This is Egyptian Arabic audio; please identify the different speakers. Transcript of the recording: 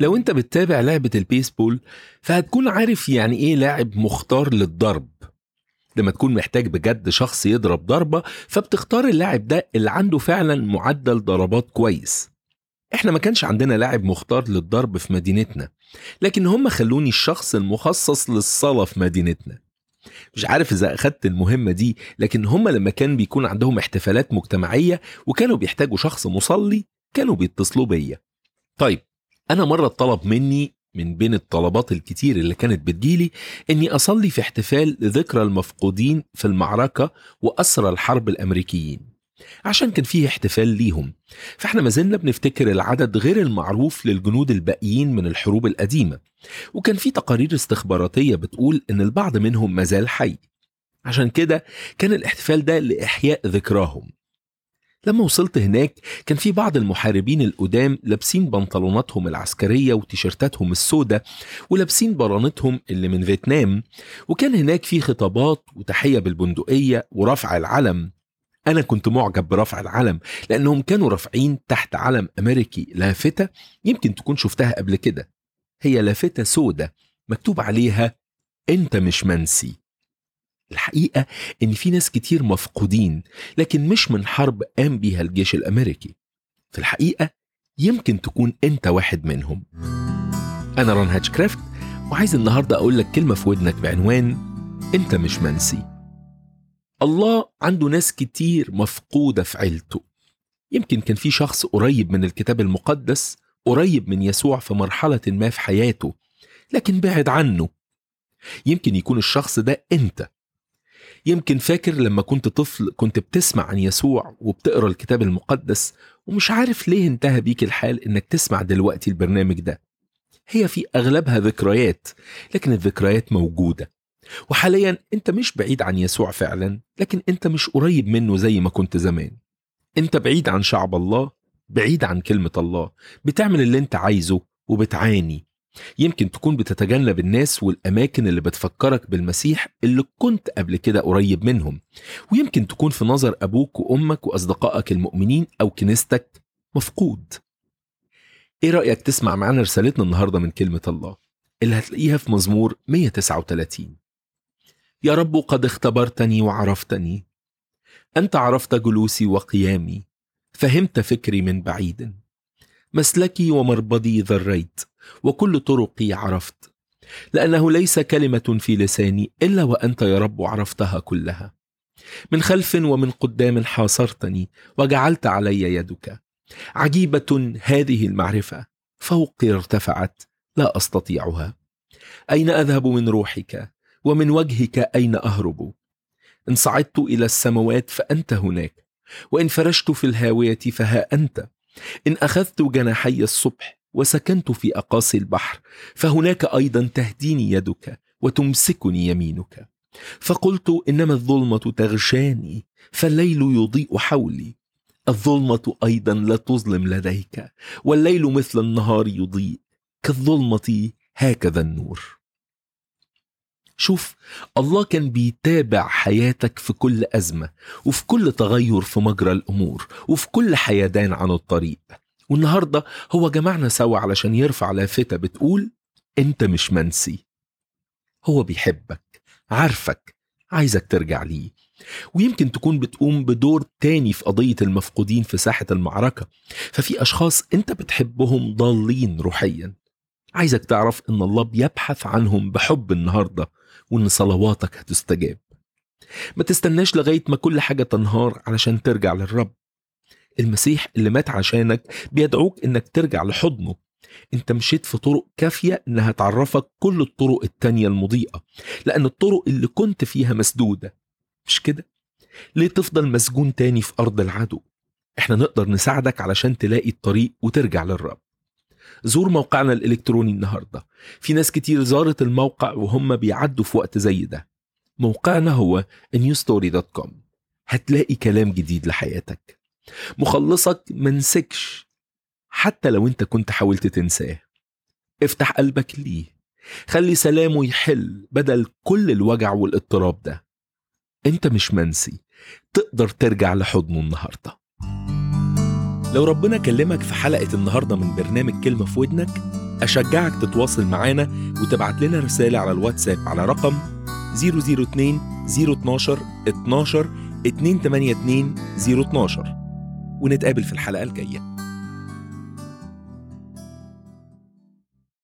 Speaker 1: لو انت بتتابع لعبة البيسبول فهتكون عارف يعني ايه لاعب مختار للضرب لما تكون محتاج بجد شخص يضرب ضربة فبتختار اللاعب ده اللي عنده فعلا معدل ضربات كويس احنا ما كانش عندنا لاعب مختار للضرب في مدينتنا لكن هم خلوني الشخص المخصص للصلاة في مدينتنا مش عارف اذا اخدت المهمة دي لكن هم لما كان بيكون عندهم احتفالات مجتمعية وكانوا بيحتاجوا شخص مصلي كانوا بيتصلوا بيا طيب انا مرة طلب مني من بين الطلبات الكتير اللي كانت بتجيلي اني اصلي في احتفال لذكرى المفقودين في المعركة واسرى الحرب الامريكيين عشان كان فيه احتفال ليهم فاحنا ما زلنا بنفتكر العدد غير المعروف للجنود الباقيين من الحروب القديمة وكان في تقارير استخباراتية بتقول ان البعض منهم مازال حي عشان كده كان الاحتفال ده لإحياء ذكراهم لما وصلت هناك كان في بعض المحاربين القدام لابسين بنطلوناتهم العسكرية وتيشيرتاتهم السوداء ولابسين برانتهم اللي من فيتنام وكان هناك في خطابات وتحية بالبندقية ورفع العلم أنا كنت معجب برفع العلم لأنهم كانوا رافعين تحت علم أمريكي لافتة يمكن تكون شفتها قبل كده هي لافتة سودة مكتوب عليها أنت مش منسي الحقيقة إن في ناس كتير مفقودين لكن مش من حرب قام بيها الجيش الأمريكي في الحقيقة يمكن تكون أنت واحد منهم أنا ران هاتشكرافت وعايز النهاردة أقول لك كلمة في ودنك بعنوان أنت مش منسي الله عنده ناس كتير مفقودة في عيلته يمكن كان في شخص قريب من الكتاب المقدس قريب من يسوع في مرحلة ما في حياته لكن بعد عنه يمكن يكون الشخص ده أنت يمكن فاكر لما كنت طفل كنت بتسمع عن يسوع وبتقرا الكتاب المقدس ومش عارف ليه انتهى بيك الحال انك تسمع دلوقتي البرنامج ده هي في اغلبها ذكريات لكن الذكريات موجوده وحاليا انت مش بعيد عن يسوع فعلا لكن انت مش قريب منه زي ما كنت زمان انت بعيد عن شعب الله بعيد عن كلمه الله بتعمل اللي انت عايزه وبتعاني يمكن تكون بتتجنب الناس والأماكن اللي بتفكرك بالمسيح اللي كنت قبل كده قريب منهم ويمكن تكون في نظر أبوك وأمك وأصدقائك المؤمنين أو كنيستك مفقود إيه رأيك تسمع معانا رسالتنا النهاردة من كلمة الله اللي هتلاقيها في مزمور 139 يا رب قد اختبرتني وعرفتني أنت عرفت جلوسي وقيامي فهمت فكري من بعيد مسلكي ومربضي ذريت وكل طرقي عرفت لانه ليس كلمه في لساني الا وانت يا رب عرفتها كلها من خلف ومن قدام حاصرتني وجعلت علي يدك عجيبه هذه المعرفه فوقي ارتفعت لا استطيعها اين اذهب من روحك ومن وجهك اين اهرب ان صعدت الى السماوات فانت هناك وان فرشت في الهاويه فها انت ان اخذت جناحي الصبح وسكنت في اقاصي البحر فهناك ايضا تهديني يدك وتمسكني يمينك فقلت انما الظلمه تغشاني فالليل يضيء حولي الظلمه ايضا لا تظلم لديك والليل مثل النهار يضيء كالظلمه هكذا النور شوف الله كان بيتابع حياتك في كل أزمة وفي كل تغير في مجرى الأمور وفي كل حيدان عن الطريق والنهاردة هو جمعنا سوا علشان يرفع لافتة بتقول أنت مش منسي هو بيحبك عارفك عايزك ترجع ليه ويمكن تكون بتقوم بدور تاني في قضية المفقودين في ساحة المعركة ففي أشخاص أنت بتحبهم ضالين روحيا عايزك تعرف أن الله بيبحث عنهم بحب النهاردة وأن صلواتك هتستجاب ما تستناش لغاية ما كل حاجة تنهار علشان ترجع للرب المسيح اللي مات عشانك بيدعوك انك ترجع لحضنه انت مشيت في طرق كافية انها تعرفك كل الطرق التانية المضيئة لان الطرق اللي كنت فيها مسدودة مش كده ليه تفضل مسجون تاني في ارض العدو احنا نقدر نساعدك علشان تلاقي الطريق وترجع للرب زور موقعنا الالكتروني النهارده في ناس كتير زارت الموقع وهم بيعدوا في وقت زي ده موقعنا هو newstory.com هتلاقي كلام جديد لحياتك مخلصك منسكش حتى لو انت كنت حاولت تنساه افتح قلبك ليه خلي سلامه يحل بدل كل الوجع والاضطراب ده انت مش منسي تقدر ترجع لحضنه النهارده لو ربنا كلمك في حلقة النهاردة من برنامج كلمة في ودنك أشجعك تتواصل معانا وتبعت لنا رسالة على الواتساب على رقم 002 012 12 282 012 ونتقابل في الحلقة الجاية